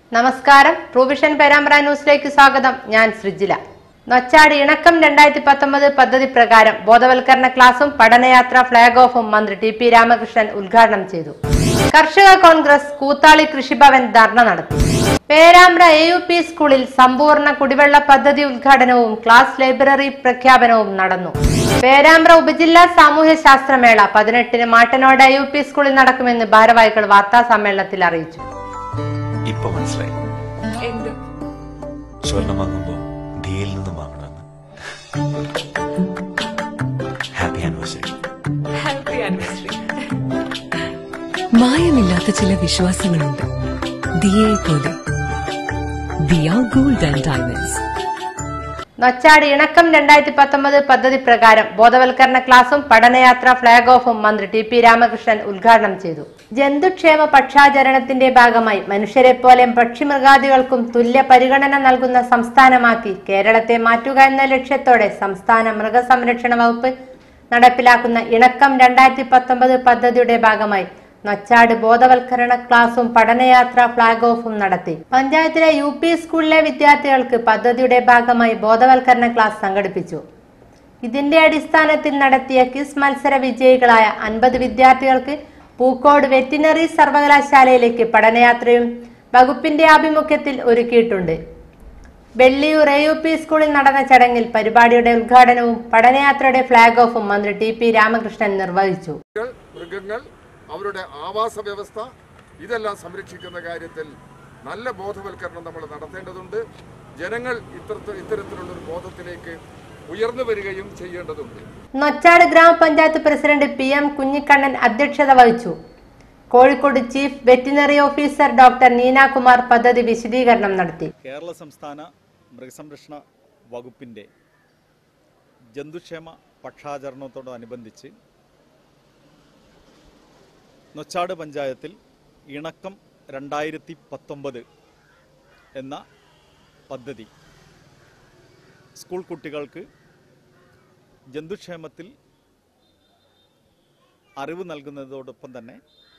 നമസ്കാരം പ്രൂവിഷൻ പേരാമ്പ്ര ന്യൂസിലേക്ക് സ്വാഗതം ഞാൻ സൃജില നൊച്ചാട് ഇണക്കം രണ്ടായിരത്തി പത്തൊമ്പത് പദ്ധതി പ്രകാരം ബോധവൽക്കരണ ക്ലാസും പഠനയാത്ര ഫ്ളാഗ് ഓഫും മന്ത്രി ടി പി രാമകൃഷ്ണൻ ഉദ്ഘാടനം ചെയ്തു കർഷക കോൺഗ്രസ് കൂത്താളി കൃഷിഭവൻ ധർണ നടത്തി പേരാമ്പ്ര എ യു പി സ്കൂളിൽ സമ്പൂർണ്ണ കുടിവെള്ള പദ്ധതി ഉദ്ഘാടനവും ക്ലാസ് ലൈബ്രറി പ്രഖ്യാപനവും നടന്നു പേരാമ്പ്ര ഉപജില്ലാ സാമൂഹ്യ ശാസ്ത്രമേള പതിനെട്ടിന് മാട്ടനോട് എ യു പി സ്കൂളിൽ നടക്കുമെന്ന് ഭാരവാഹികൾ വാർത്താ സമ്മേളനത്തിൽ അറിയിച്ചു ഇപ്പൊ മനസ്സിലായി എന്ത് സ്വർണം വാങ്ങുമ്പോ ഡിയിൽ നിന്നും വാങ്ങണമെന്ന് ഹാപ്പി ആനിവേഴ്സറി ഹാപ്പി ആനിവേഴ്സറി മായമില്ലാത്ത ചില വിശ്വാസങ്ങളുണ്ട് ദിയയെ പോലെ Diya gold and diamonds Nochad ഇണക്കം രണ്ടായിരത്തി പത്തൊമ്പത് പദ്ധതി പ്രകാരം ബോധവൽക്കരണ ക്ലാസും പഠനയാത്ര ഫ്ളാഗ് ഓഫും മന്ത്രി ടി പി രാമകൃഷ്ണൻ ഉദ്ഘാടനം ചെയ്തു ജന്തുക്ഷേമ പക്ഷാചരണത്തിന്റെ ഭാഗമായി മനുഷ്യരെ പോലെ പക്ഷിമൃഗാദികൾക്കും തുല്യ പരിഗണന നൽകുന്ന സംസ്ഥാനമാക്കി കേരളത്തെ മാറ്റുക എന്ന ലക്ഷ്യത്തോടെ സംസ്ഥാന മൃഗസംരക്ഷണ വകുപ്പ് നടപ്പിലാക്കുന്ന ഇണക്കം രണ്ടായിരത്തി പത്തൊമ്പത് പദ്ധതിയുടെ ഭാഗമായി നൊച്ചാട് ബോധവൽക്കരണ ക്ലാസും പഠനയാത്ര ഫ്ളാഗ് ഓഫും നടത്തി പഞ്ചായത്തിലെ യു പി സ്കൂളിലെ വിദ്യാർത്ഥികൾക്ക് പദ്ധതിയുടെ ഭാഗമായി ബോധവൽക്കരണ ക്ലാസ് സംഘടിപ്പിച്ചു ഇതിന്റെ അടിസ്ഥാനത്തിൽ നടത്തിയ ക്വിസ് മത്സര വിജയികളായ അൻപത് വിദ്യാർത്ഥികൾക്ക് പൂക്കോട് വെറ്റിനറി സർവകലാശാലയിലേക്ക് പഠനയാത്രയും വകുപ്പിന്റെ ആഭിമുഖ്യത്തിൽ ഒരുക്കിയിട്ടുണ്ട് വെള്ളിയൂർ എ യു പി സ്കൂളിൽ നടന്ന ചടങ്ങിൽ പരിപാടിയുടെ ഉദ്ഘാടനവും പഠനയാത്രയുടെ ഫ്ളാഗ് ഓഫും മന്ത്രി ടി പി രാമകൃഷ്ണൻ നിർവഹിച്ചു മൃഗങ്ങൾ, മൃഗങ്ങൾ അവരുടെ ആവാസ വ്യവസ്ഥ ഇതെല്ലാം സംരക്ഷിക്കുന്ന കാര്യത്തിൽ നല്ല ബോധവൽക്കരണം നമ്മൾ നടത്തേണ്ടതുണ്ട് ജനങ്ങൾ ഇത്തരത്തിൽ ഇത്തരത്തിലുള്ള ഒരു ബോധത്തിലേക്ക് ഉയർന്നു വരികയും ചെയ്യേണ്ടതുണ്ട് നൊച്ചാട് ഗ്രാമപഞ്ചായത്ത് പ്രസിഡന്റ് പി എം കുഞ്ഞിക്കണ്ണൻ അധ്യക്ഷത വഹിച്ചു Kozhikode chief veterinary officer doctor Neenakumar പദ്ധതി വിശദീകരണം നടത്തി കേരള സംസ്ഥാന മൃഗസംരക്ഷണ വകുപ്പിൻ്റെ ജന്തുക്ഷേമ പക്ഷാചരണത്തോടനുബന്ധിച്ച് നൊച്ചാട് പഞ്ചായത്തിൽ ഇണക്കം രണ്ടായിരത്തി പത്തൊമ്പത് എന്ന പദ്ധതി സ്കൂൾ കുട്ടികൾക്ക് ജന്തുക്ഷേമത്തിൽ അറിവ് നൽകുന്നതോടൊപ്പം തന്നെ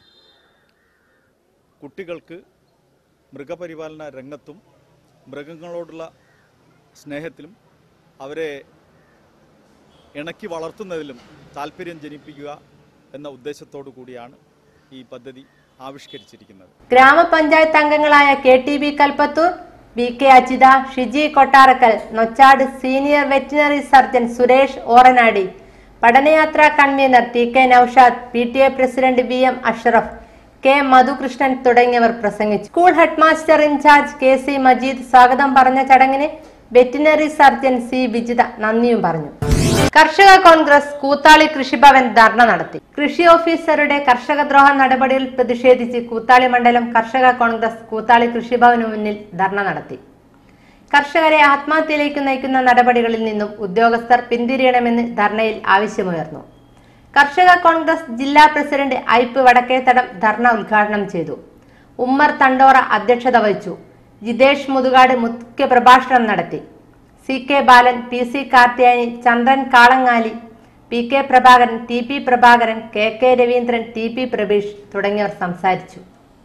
കുട്ടികൾക്ക് മൃഗപരിപാലന രംഗത്തും മൃഗങ്ങളോടുള്ള സ്നേഹത്തിലും അവരെ ഇണക്കി വളർത്തുന്നതിലും താല്പര്യം ജനിപ്പിക്കുക എന്ന ഉദ്ദേശത്തോടു കൂടിയാണ് ഈ പദ്ധതി ആവിഷ്കരിച്ചിരിക്കുന്നത് ഗ്രാമപഞ്ചായത്ത് അംഗങ്ങളായ K T B Kalpathur V K Ajitha Shiji Kottarakkal Nochad senior veterinary surgeon Suresh Oranadi പഠനയാത്രാ convener T K Naushad P T A president V M Ashraf K Madhukrishnan തുടങ്ങിയവർ പ്രസംഗിച്ചു school headmaster in charge K C Majeed സ്വാഗതം പറഞ്ഞ ചടങ്ങിന് വെറ്റിനറി സർജൻ സി വിജിത നന്ദിയും പറഞ്ഞു കർഷക കോൺഗ്രസ് കൂത്താളി കൃഷിഭവൻ ധർണ നടത്തി കൃഷി ഓഫീസറുടെ കർഷകദ്രോഹ നടപടിയിൽ പ്രതിഷേധിച്ച് കൂത്താളി മണ്ഡലം കർഷക കോൺഗ്രസ് കൂത്താളി കൃഷിഭവന് മുന്നിൽ ധർണ നടത്തി കർഷകരെ ആത്മഹത്യയിലേക്ക് നയിക്കുന്ന നടപടികളിൽ നിന്നും ഉദ്യോഗസ്ഥർ പിന്തിരിയണമെന്ന് ധർണയിൽ ആവശ്യമുയർന്നു കർഷക കോൺഗ്രസ് ജില്ലാ പ്രസിഡന്റ് ഐപ്പ് വടക്കേത്തടം ധർണ ഉദ്ഘാടനം ചെയ്തു ഉമ്മർ തണ്ടോറ അധ്യക്ഷത വഹിച്ചു ജിതേഷ് മുതുകാട് മുഖ്യ പ്രഭാഷണം നടത്തി C K Balan P C Karthyayani Chandran Kalangali P K Prabhakaran T P Prabhakaran K K Raveendran T P Prabeesh തുടങ്ങിയവർ സംസാരിച്ചു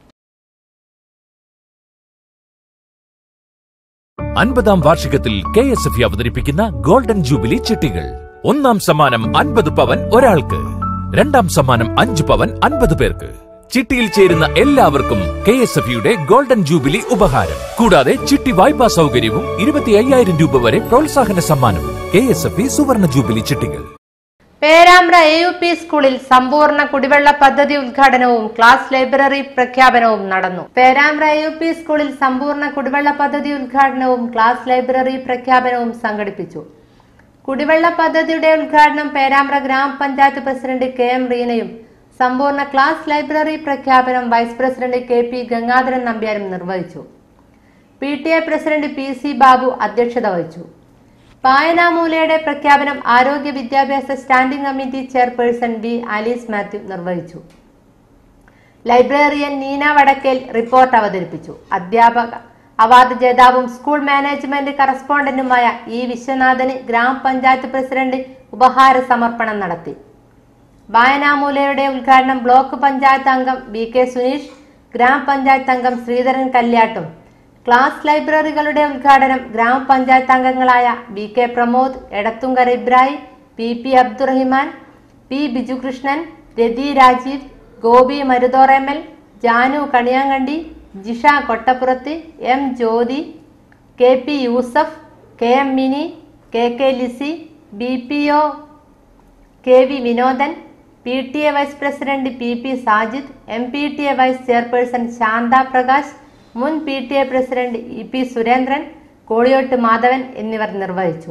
അൻപതാം വാർഷികത്തിൽ കെ എസ് എഫ് അവതരിപ്പിക്കുന്ന ഗോൾഡൻ ജൂബിലി ചിട്ടികൾ ഒന്നാം സമ്മാനം അൻപത് പവൻ ഒരാൾക്ക് രണ്ടാം സമ്മാനം അഞ്ച് പവൻ അൻപത് പേർക്ക് ചിട്ടിയിൽ ചേരുന്ന എല്ലാവർക്കും കെ എസ് എഫ് യുടെ ഗോൾഡൻ ജൂബിലി ഉപഹാരം കൂടാതെ ചിട്ടി വായ്പാ സൗകര്യവും ഇരുപത്തി അയ്യായിരം രൂപ വരെ പ്രോത്സാഹന സമ്മാനവും കെ എസ് എഫ് സുവർണ ജൂബിലി ചിട്ടികൾ പേരാമ്പ്ര എ യു പി സ്കൂളിൽ സമ്പൂർണ്ണ കുടിവെള്ള പദ്ധതി ഉദ്ഘാടനവും ക്ലാസ് ലൈബ്രറി പ്രഖ്യാപനവും നടന്നു പേരാമ്പ്ര എ യു പി സ്കൂളിൽ സമ്പൂർണ്ണ കുടിവെള്ള പദ്ധതി ഉദ്ഘാടനവും ക്ലാസ് ലൈബ്രറി പ്രഖ്യാപനവും സംഘടിപ്പിച്ചു കുടിവെള്ള പദ്ധതിയുടെ ഉദ്ഘാടനം പേരാമ്പ്ര ഗ്രാമപഞ്ചായത്ത് പ്രസിഡന്റ് കെ എം റീനയും സമ്പൂർണ്ണ ക്ലാസ് ലൈബ്രറി പ്രഖ്യാപനം vice president K P Gangadharan നമ്പ്യാരും നിർവഹിച്ചു P T A president P C Babu അധ്യക്ഷത വഹിച്ചു പായനാമൂലയുടെ പ്രഖ്യാപനം ആരോഗ്യ വിദ്യാഭ്യാസ standing committee chairperson V Alice Mathew നിർവഹിച്ചു ലൈബ്രറിയൻ നീന വടക്കേൽ റിപ്പോർട്ട് അവതരിപ്പിച്ചു അധ്യാപക അവാർഡ് ജേതാവും സ്കൂൾ മാനേജ്മെന്റ് കറസ്പോണ്ടന്റുമായ ഇ വിശ്വനാഥന് ഗ്രാമപഞ്ചായത്ത് പ്രസിഡന്റ് ഉപഹാര സമർപ്പണം നടത്തി വായനാമൂലയുടെ ഉദ്ഘാടനം ബ്ലോക്ക് പഞ്ചായത്ത് അംഗം വി കെ സുനീഷ് ഗ്രാമപഞ്ചായത്ത് അംഗം ശ്രീധരൻ കല്യാട്ടും ക്ലാസ് ലൈബ്രറികളുടെ ഉദ്ഘാടനം ഗ്രാമപഞ്ചായത്ത് അംഗങ്ങളായ B K Pramod Edathumkara Ibrahim P P Abdurahiman P Bijukrishnan Rathi Rajeev Gopi Maruthoremal Janu Kaniyankandi Jisha Kottappurath M Jyothi K P Yusuf K M Mini K K Lissy B P O K V Vinodan P T A vice president P P Sajid M P T A vice chairperson Shantha Prakash മുൻ P T A president E P Surendran Koliyot Madhavan എന്നിവർ നിർവഹിച്ചു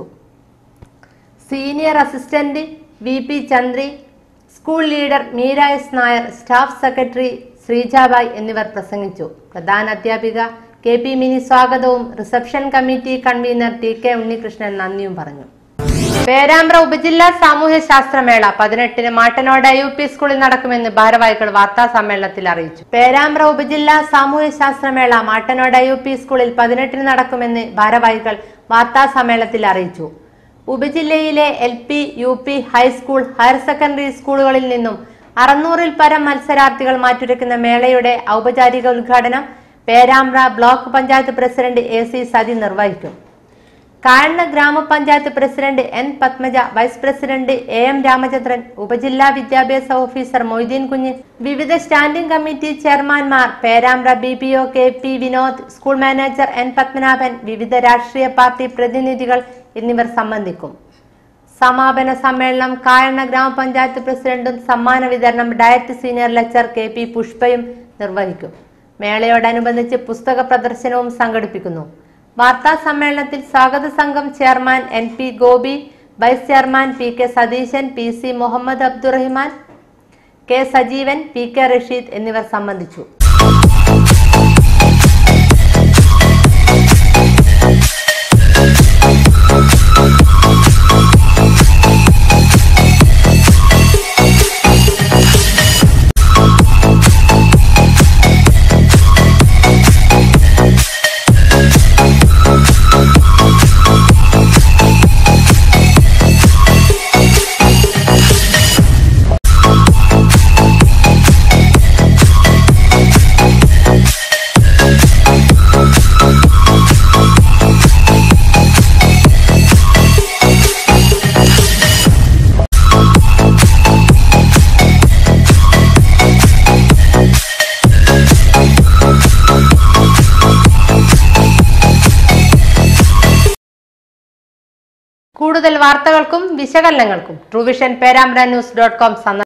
senior assistant V P Chandri school leader Meera S Nair staff secretary Sreejabai എന്നിവർ പ്രസംഗിച്ചു പ്രധാന അധ്യാപിക K P Mini സ്വാഗതവും reception committee convener T K Unnikrishnan നന്ദിയും പറഞ്ഞു പേരാമ്പ്ര ഉപജില്ലാ സാമൂഹ്യ ശാസ്ത്രമേള പതിനെട്ടിന് മാട്ടനോട് യു പി സ്കൂളിൽ നടക്കുമെന്ന് ഭാരവാഹികൾ വാർത്താ സമ്മേളനത്തിൽ അറിയിച്ചു പേരാമ്പ്ര ഉപജില്ലാ സാമൂഹ്യ ശാസ്ത്രമേള മാട്ടനോട് യു പി സ്കൂളിൽ പതിനെട്ടിന് നടക്കുമെന്ന് ഭാരവാഹികൾ വാർത്താ സമ്മേളനത്തിൽ അറിയിച്ചു ഉപജില്ലയിലെ L P U P high school higher secondary സ്കൂളുകളിൽ നിന്നും അറുന്നൂറിൽ പരം മത്സരാർത്ഥികൾ മാറ്റുരയ്ക്കുന്ന മേളയുടെ ഔപചാരിക ഉദ്ഘാടനം Perambra block panchayat president A C Sathi നിർവഹിക്കും കായണ്ണ ഗ്രാമപഞ്ചായത്ത് president N Padmaja vice president A M Ramachandran ഉപജില്ലാ വിദ്യാഭ്യാസ ഓഫീസർ മൊയ്തീൻ കുഞ്ഞ് വിവിധ സ്റ്റാൻഡിംഗ് കമ്മിറ്റി ചെയർമാൻമാർ Perambra B P O K P Vinod school manager N Padmanabhan വിവിധ രാഷ്ട്രീയ പാർട്ടി പ്രതിനിധികൾ എന്നിവർ സംബന്ധിക്കും സമാപന സമ്മേളനം കായണ്ണ ഗ്രാമപഞ്ചായത്ത് പ്രസിഡന്റും സമ്മാന വിതരണം DIET senior lecture K P പുഷ്പയും നിർവഹിക്കും മേളയോടനുബന്ധിച്ച് പുസ്തക പ്രദർശനവും സംഘടിപ്പിക്കുന്നു വാർത്താ സമ്മേളനത്തിൽ സ്വാഗത സംഘം chairman N P Gopi vice chairman P K Satheesan P C Muhammad Abdurahiman K Sajeevan P K Rasheed എന്നിവർ സംബന്ധിച്ചു കൂടുതൽ വാർത്തകൾക്കും വിശകലനങ്ങൾക്കും Truevision Perambra news dot com സന്ദർശിക്കുക